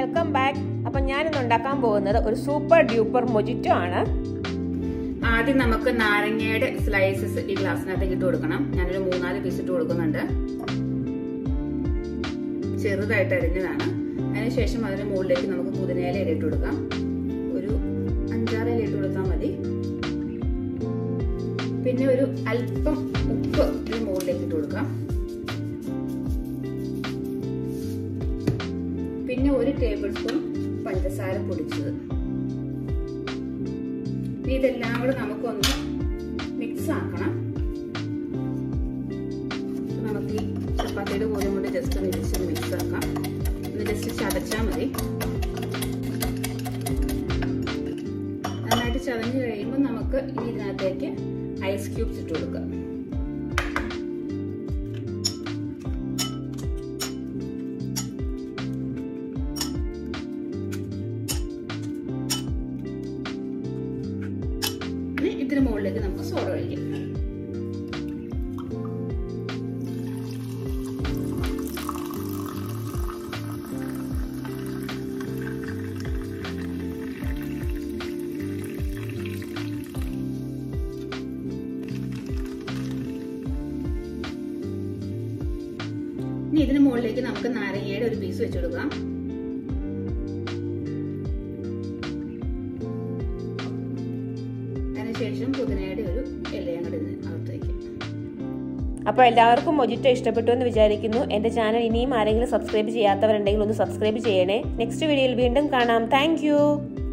welcome back അപ്പം ഞാനിന്ന് ഉണ്ടാക്കാൻ പോകുന്നത് ഒരു സൂപ്പർ ഡ്യൂപ്പർ മൊജിറ്റോ ആണ് ആദ്യം നമുക്ക് നാരങ്ങയുടെ സ്ലൈസസ് ഈ ഗ്ലാസ്സിനകത്തേക്ക് ഇട്ട് കൊടുക്കണം ഞാനൊരു മൂന്നാല് പീസ് ഇട്ട് കൊടുക്കുന്നുണ്ട് ചെറുതായിട്ട് അരിഞ്ഞതാണ് അതിനുശേഷം അതിന് മുകളിലേക്ക് നമുക്ക് പുതിനയില ഇട്ട് കൊടുക്കാം ഒരു അഞ്ചാറ് ഇല ഇട്ട് കൊടുത്താൽ മതി പിന്നെ ഒരു അല്പം ഉപ്പ് ഇതിന് മുകളിലേക്ക് ഇട്ട് കൊടുക്കാം പിന്നെ ഒരു ടേബിൾ സ്പൂൺ പഞ്ചസാര പൊടിച്ചത് ഇതെല്ലാം കൂടെ നമുക്കൊന്ന് മിക്സ് ആക്കണം നമുക്ക് ഈ ചപ്പാത്തിയുടെ കൂടെ കൊണ്ട് ജസ്റ്റ് ഒന്ന് ഇടിച്ച് മിക്സ് ആക്കാം ഒന്ന് ജസ്റ്റ് ചതച്ചാൽ മതി നന്നായിട്ട് ചതഞ്ഞ് കഴിയുമ്പോൾ നമുക്ക് ഇനി ഇതിനകത്തേക്ക് ഐസ് ക്യൂബ്സ് ഇട്ട് കൊടുക്കാം ഇതിന് മുകളിലേക്ക് നമുക്ക് സോഡ ഒഴിക്കാം ഇനി ഇതിന് മുകളിലേക്ക് നമുക്ക് നാരങ്ങയുടെ ഒരു പീസ് വെച്ച് കൊടുക്കാം അതിനുശേഷം പുതിനയുടെ ഒരു ഇലയും കൂടി അകത്തേക്ക് അപ്പോൾ എല്ലാവർക്കും മൊജിറ്റോ ഇഷ്ടപ്പെട്ടു എന്ന് വിചാരിക്കുന്നു എൻ്റെ ചാനൽ ഇനിയും ആരെങ്കിലും സബ്സ്ക്രൈബ് ചെയ്യാത്തവരുണ്ടെങ്കിൽ ഒന്ന് സബ്സ്ക്രൈബ് ചെയ്യണേ നെക്സ്റ്റ് വീഡിയോയിൽ വീണ്ടും കാണാം താങ്ക്